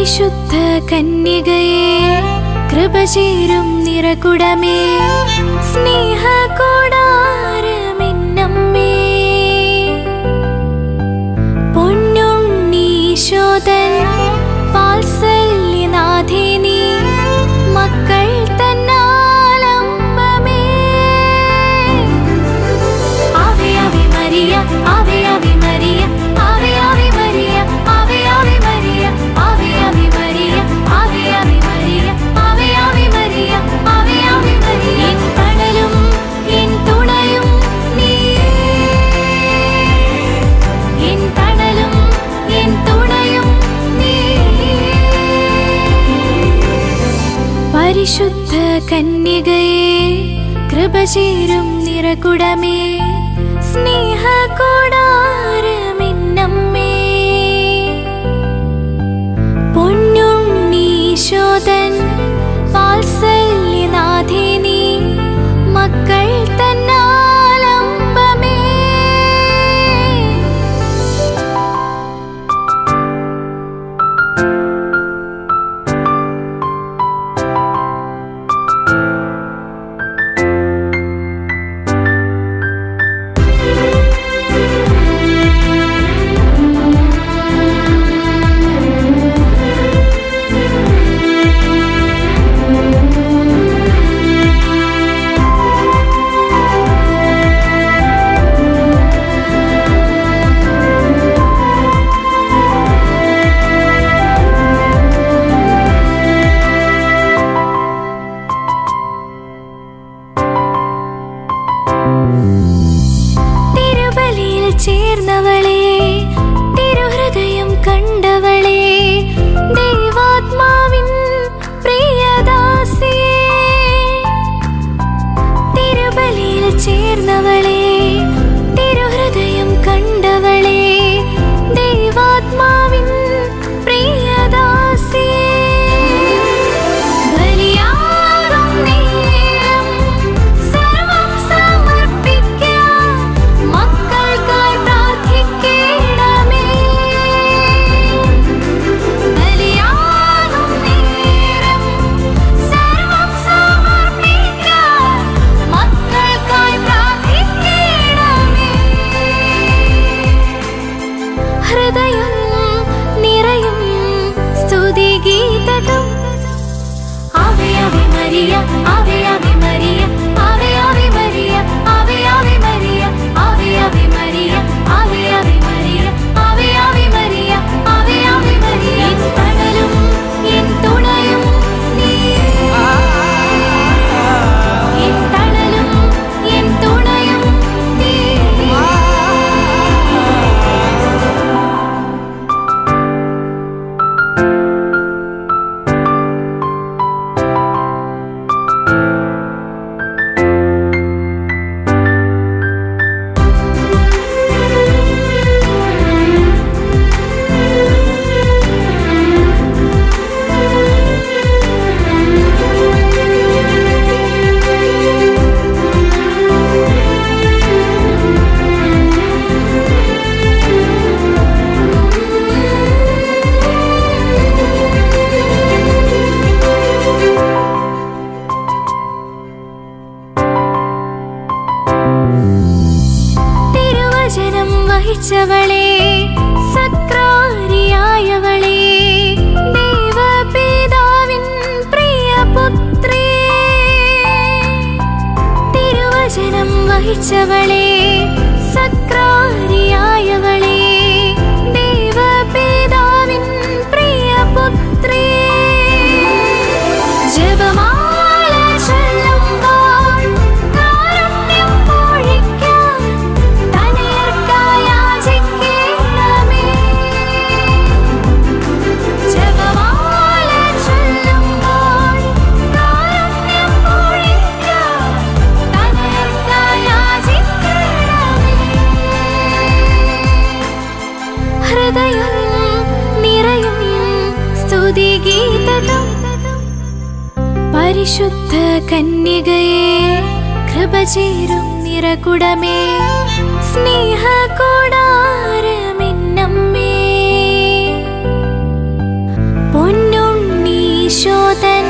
പരിശുദ്ധ കന്യകയെ കൃപചേരും നിറകുടമേ സ്നേഹ കൂടാരമിന്നമ്മേ പൊന്നുണ്ണീശോതൻ വാത്സല്യനാഥിനി മക്കൾ തന്നാലംബമേ ആവേ ആവേ മരിയ ആവേ ആവേ മരിയ ആവേ ആവേ മരിയ ആവേ ആവേ മരിയ ആവേ ആവേ മരിയ ആവേ ആവേ മരിയ ആവേ ആവേ മരിയ ആവേ ആവേ മരിയ എൻ തണലും എൻ തുണയും നീ എൻ തണലും എൻ തുണയും നീ പരിശുദ്ധ കന്യകയെ കൃപചേരും നിറകുടമേ സ്നേഹ കൂടാരമിന്നമ്മേ പൊന്നുണ്ണീശോതൻ വാത്സല്യനാഥിനി മക്കൾ തന്നാലംബമേ തിരുബലിയിൽ ചേർന്നവളെ തിരുഹൃദയം കണ്ടവളെ ദൈവാത്മാവിൻ പ്രിയദാസിയേ തിരുബലിയിൽ ചേർന്നവളെ തിരുഹൃദയം കണ്ടവളെ ദൈവാത്മാവിൻ പ്രിയദാസിയേ ബലിയാകും നേരം സർവം സമർപ്പിക്കാം മക്കൾക്കായി പ്രാർത്ഥിക്കണമേ ബലിയാകും നേരം സർവം സമർപ്പിക്കാം മക്കൾക്കായി പ്രാർത്ഥിക്കണമേ ഹൃദയം നിറയും സ്തുതിഗീതകം ആവേ ആവേ മരിയ ആവേ ആവേ മരിയ ആവേ ആവേ മരിയ ആവേ ആവേ മരിയ ആവേ ആവേ മരിയ ആവേ ആവേ മരിയ ആവേ ആവേ മരിയ ആവേ ആവേ മരിയ എൻ തണലും എൻ തുണയും നീ എൻ തണലും എൻ തുണയും നീ തിരുവചനം വഹിച്ചവളെ സക്രാരിയായവളെ ദൈവപിതാവിൻ പ്രിയപുത്രി തിരുവചനം വഹിച്ചവളെ സക്രാരിയായവളെ ദൈവപിതാവിൻ പ്രിയപുത്രി ജപമാല ചൊല്ലുമ്പോൾ കാരുണ്യം പൊഴിക്കാൻ തനയർക്കായി യാചിക്കണമേ. ജപമാല ചൊല്ലുമ്പോൾ കാരുണ്യം പൊഴിക്കാൻ തനയർക്കായി യാചിക്കണമേ. ഹൃദയം നിറയും സ്തുതിഗീതകം പരിശുദ്ധ കന്യകയെ കൃപചേരും നിറകുടമേ സ്നേഹ കൂടാരമിന്നമ്മേ പൊൻ ഈശോതൻ